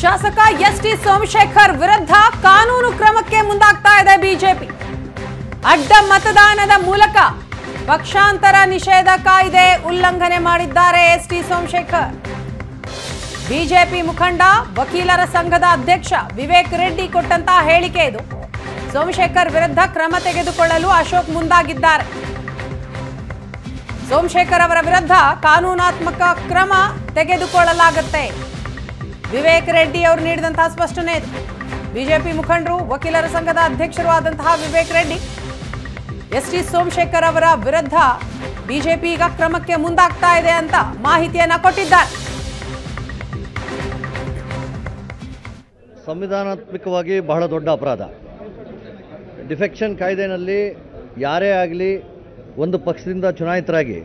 ಶಾಸಕ ಎಸ್ ಟಿ ಸೋಮಶೇಖರ್ ವಿರುದ್ಧ ಕಾನೂನು ಕ್ರಮಕ್ಕೆ ಮುಂದಾಗ್ತಾ ಇದೆ ಬಿಜೆಪಿ ಅಡ್ಡ ಮತದಾನದ ಮೂಲಕ ಪಕ್ಷಾಂತರ ನಿಷೇಧ ಕಾಯ್ದೆ ಉಲ್ಲಂಘನೆ ಮಾಡಿದ್ದಾರೆ ಎಸ್ ಟಿ ಸೋಮಶೇಖರ್ ಬಿಜೆಪಿ ಮುಖಂಡ ವಕೀಲರ ಸಂಘದ ಅಧ್ಯಕ್ಷ ವಿವೇಕ್ ರೆಡ್ಡಿ ಕೊಟ್ಟಂತಹ ಹೇಳಿಕೆ ಇದು ಸೋಮಶೇಖರ್ ವಿರುದ್ಧ ಕ್ರಮ ತೆಗೆದುಕೊಳ್ಳಲು ಅಶೋಕ್ ಮುಂದಾಗಿದ್ದಾರೆ ಸೋಮಶೇಖರ್ ಅವರ ವಿರುದ್ಧ ಕಾನೂನಾತ್ಮಕ ಕ್ರಮ ತೆಗೆದುಕೊಳ್ಳಲಾಗುತ್ತೆ ವಿವೇಕ್ ರೆಡ್ಡಿ ಅವರು ನೀಡಿದಂತಹ ಸ್ಪಷ್ಟನೆ ಇದು ಬಿಜೆಪಿ ಮುಖಂಡರು ವಕೀಲರ ಸಂಘದ ಅಧ್ಯಕ್ಷರು ಆದಂತಹ ವಿವೇಕ್ ರೆಡ್ಡಿ ಎಸ್ ಟಿ ಸೋಮಶೇಖರ್ ಅವರ ವಿರುದ್ಧ ಬಿಜೆಪಿ ಈಗ ಕ್ರಮಕ್ಕೆ ಮುಂದಾಗ್ತಾ ಇದೆ ಅಂತ ಮಾಹಿತಿಯನ್ನ ಕೊಟ್ಟಿದ್ದಾರೆ ಸಂವಿಧಾನಾತ್ಮಕವಾಗಿ ಬಹಳ ದೊಡ್ಡ ಅಪರಾಧ ಡಿಫೆಕ್ಷನ್ ಕಾಯ್ದೆನಲ್ಲಿ ಯಾರೇ ಆಗಲಿ ಒಂದು ಪಕ್ಷದಿಂದ ಚುನಾಯಿತರಾಗಿ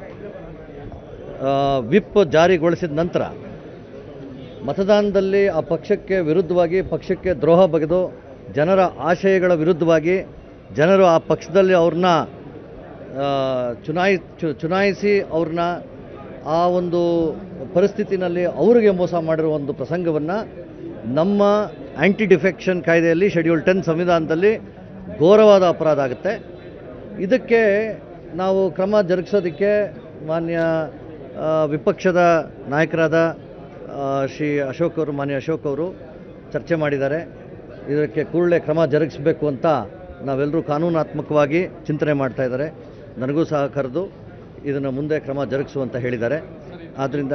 ಆ, ವಿಪ್ ಜಾರಿಗೊಳಿಸಿದ ನಂತರ ಮತದಾನದಲ್ಲಿ ಆ ಪಕ್ಷಕ್ಕೆ ವಿರುದ್ಧವಾಗಿ ಪಕ್ಷಕ್ಕೆ ದ್ರೋಹ ಬಗೆದು ಜನರ ಆಶಯಗಳ ವಿರುದ್ಧವಾಗಿ ಜನರು ಆ ಪಕ್ಷದಲ್ಲಿ ಅವ್ರನ್ನ ಆ, ಚುನಾಯಿ ಚು- ಚುನಾಯಿಸಿ ಅವ್ರನ್ನ ಆ ಒಂದು ಪರಿಸ್ಥಿತಿನಲ್ಲಿ ಅವರಿಗೆ ಮೋಸ ಮಾಡಿರುವ ಒಂದು ಪ್ರಸಂಗವನ್ನು ನಮ್ಮ ಆ್ಯಂಟಿ ಡಿಫೆಕ್ಷನ್ ಕಾಯ್ದೆಯಲ್ಲಿ ಶೆಡ್ಯೂಲ್ ಟೆನ್ ಸಂವಿಧಾನದಲ್ಲಿ ಘೋರವಾದ ಅಪರಾಧ ಆಗುತ್ತೆ ಇದಕ್ಕೆ ನಾವು ಕ್ರಮ ಜರುಗಿಸೋದಕ್ಕೆ ಮಾನ್ಯ ಆ, ವಿಪಕ್ಷದ ನಾಯಕರಾದ ಆ, ಶ್ರೀ ಅಶೋಕ್ ಅವರು ಮಾನ್ಯ ಅಶೋಕ್ ಅವರು ಚರ್ಚೆ ಮಾಡಿದ್ದಾರೆ ಇದಕ್ಕೆ ಕೂಡಲೇ ಕ್ರಮ ಜರುಗಿಸಬೇಕು ಅಂತ ನಾವೆಲ್ಲರೂ ಕಾನೂನಾತ್ಮಕವಾಗಿ ಚಿಂತನೆ ಮಾಡ್ತಾ ಇದ್ದಾರೆ ನನಗೂ ಸಹ ಕರೆದು ಇದನ್ನು ಮುಂದೆ ಕ್ರಮ ಜರುಗಿಸುವಂತ ಹೇಳಿದ್ದಾರೆ ಆದ್ದರಿಂದ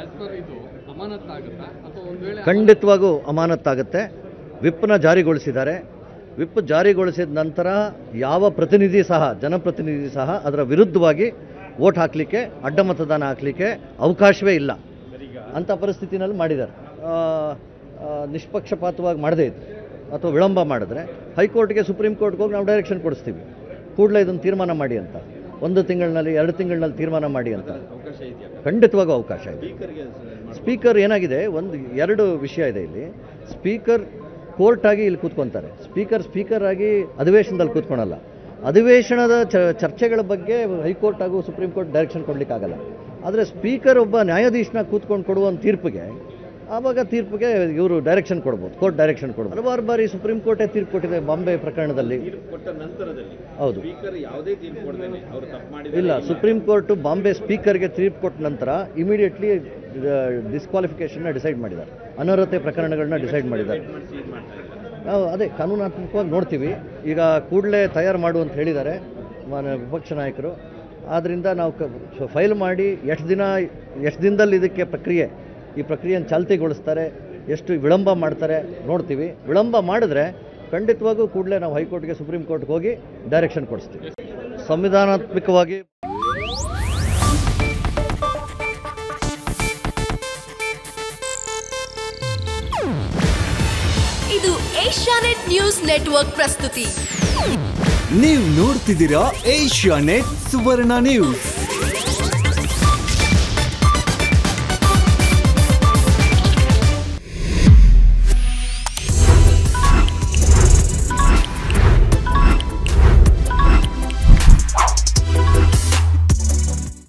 ಖಂಡಿತವಾಗೂ ಅಮಾನತ್ತಾಗುತ್ತೆ ವಿಪ್ನ ಜಾರಿಗೊಳಿಸಿದ್ದಾರೆ ವಿಪ್ ಜಾರಿಗೊಳಿಸಿದ ನಂತರ ಯಾವ ಪ್ರತಿನಿಧಿ ಸಹ ಜನಪ್ರತಿನಿಧಿ ಸಹ ಅದರ ವಿರುದ್ಧವಾಗಿ ವೋಟ್ ಹಾಕಲಿಕ್ಕೆ ಅಡ್ಡ ಮತದಾನ ಹಾಕಲಿಕ್ಕೆ ಅವಕಾಶವೇ ಇಲ್ಲ ಅಂಥ ಪರಿಸ್ಥಿತಿನಲ್ಲಿ ಮಾಡಿದ್ದಾರೆ ಆ, ಆ, ನಿಷ್ಪಕ್ಷಪಾತವಾಗಿ ಮಾಡದೇ ಇದ್ದು ಅಥವಾ ವಿಳಂಬ ಮಾಡಿದ್ರೆ ಹೈಕೋರ್ಟ್ಗೆ ಸುಪ್ರೀಂ ಕೋರ್ಟ್ಗೆ ಹೋಗಿ ನಾವು ಡೈರೆಕ್ಷನ್ ಕೊಡಿಸ್ತೀವಿ ಕೂಡಲೇ ಇದನ್ನು ತೀರ್ಮಾನ ಮಾಡಿ ಅಂತ ಒಂದು ತಿಂಗಳಿನಲ್ಲಿ ಎರಡು ತಿಂಗಳಿನಲ್ಲಿ ತೀರ್ಮಾನ ಮಾಡಿ ಅಂತ ಖಂಡಿತವಾಗೂ ಅವಕಾಶ ಇದೆ ಸ್ಪೀಕರ್ ಏನಾಗಿದೆ ಒಂದು ಎರಡು ವಿಷಯ ಇದೆ ಇಲ್ಲಿ ಸ್ಪೀಕರ್ ಕೋರ್ಟ್ ಆಗಿ ಇಲ್ಲಿ ಕೂತ್ಕೊಂತಾರೆ ಸ್ಪೀಕರ್ ಸ್ಪೀಕರ್ ಆಗಿ ಅಧಿವೇಶನದಲ್ಲಿ ಕೂತ್ಕೊಳಲ್ಲ ಅಧಿವೇಶನದ ಚ- ಚರ್ಚೆಗಳ ಬಗ್ಗೆ ಹೈಕೋರ್ಟ್ ಹಾಗೂ ಸುಪ್ರೀಂ ಕೋರ್ಟ್ ಡೈರೆಕ್ಷನ್ ಕೊಡಲಿಕ್ಕಾಗಲ್ಲ ಆದರೆ ಸ್ಪೀಕರ್ ಒಬ್ಬ ನ್ಯಾಯಾಧೀಶನ ಕೂತ್ಕೊಂಡು ಕೊಡುವ ಒಂದು ತೀರ್ಪಿಗೆ ಆವಾಗ ತೀರ್ಪಿಗೆ ಇವರು ಡೈರೆಕ್ಷನ್ ಕೊಡ್ಬೋದು ಕೋರ್ಟ್ ಡೈರೆಕ್ಷನ್ ಕೊಡ್ಬೋದು ಹಲವಾರು ಬಾರಿ ಸುಪ್ರೀಂ ಕೋರ್ಟೇ ತೀರ್ಪು ಕೊಟ್ಟಿದೆ ಬಾಂಬೆ ಪ್ರಕರಣದಲ್ಲಿ ಕೊಟ್ಟ ನಂತರದಲ್ಲಿ ಹೌದು ಸ್ಪೀಕರ್ ಯಾವುದೇ ತೀರ್ಪು ಕೊಡದೇನೆ ಅವರು ತಪ್ಪು ಮಾಡಿದ್ದಾರೆ ಇಲ್ಲ ಸುಪ್ರೀಂ ಕೋರ್ಟ್ ಬಾಂಬೆ ಸ್ಪೀಕರ್ಗೆ ತೀರ್ಪು ಕೊಟ್ಟ ನಂತರ ಇಮಿಡಿಯೇಟ್ಲಿ ಡಿಸ್ಕ್ವಾಲಿಫಿಕೇಶನ್ನ ಡಿಸೈಡ್ ಮಾಡಿದ್ದಾರೆ ಅನರ್ಹತೆ ಪ್ರಕರಣಗಳನ್ನ ಡಿಸೈಡ್ ಮಾಡಿದ್ದಾರೆ ನಾವು ಅದೇ ಕಾನೂನಾತ್ಮಕವಾಗಿ ನೋಡ್ತೀವಿ ಈಗ ಕೂಡಲೇ ತಯಾರು ಮಾಡು ಅಂತ ಹೇಳಿದ್ದಾರೆ ಮಾನ್ಯ ವಿಪಕ್ಷ ನಾಯಕರು ಆದ್ದರಿಂದ ನಾವು ಕ ಫೈಲ್ ಮಾಡಿ ಎಷ್ಟು ದಿನ ಎಷ್ಟು ದಿನದಲ್ಲಿ ಇದಕ್ಕೆ ಪ್ರಕ್ರಿಯೆ ಈ ಪ್ರಕ್ರಿಯೆಯನ್ನು ಚಾಲ್ತಿಗೊಳಿಸ್ತಾರೆ ಎಷ್ಟು ವಿಳಂಬ ಮಾಡ್ತಾರೆ ನೋಡ್ತೀವಿ ವಿಳಂಬ ಮಾಡಿದ್ರೆ ಖಂಡಿತವಾಗೂ ಕೂಡಲೇ ನಾವು ಹೈಕೋರ್ಟ್ಗೆ ಸುಪ್ರೀಂ ಕೋರ್ಟ್ಗೆ ಹೋಗಿ ಡೈರೆಕ್ಷನ್ ಕೊಡಿಸ್ತೀವಿ ಸಂವಿಧಾನಾತ್ಮಕವಾಗಿ ಇದು ಏಷ್ಯಾನೆಟ್ ನ್ಯೂಸ್ ನೆಟ್ವರ್ಕ್ ಪ್ರಸ್ತುತಿ ನೀವು ನೋಡ್ತಿದ್ದೀರಾ ಏಷ್ಯಾ ನೆಟ್ ಸುವರ್ಣ ನ್ಯೂಸ್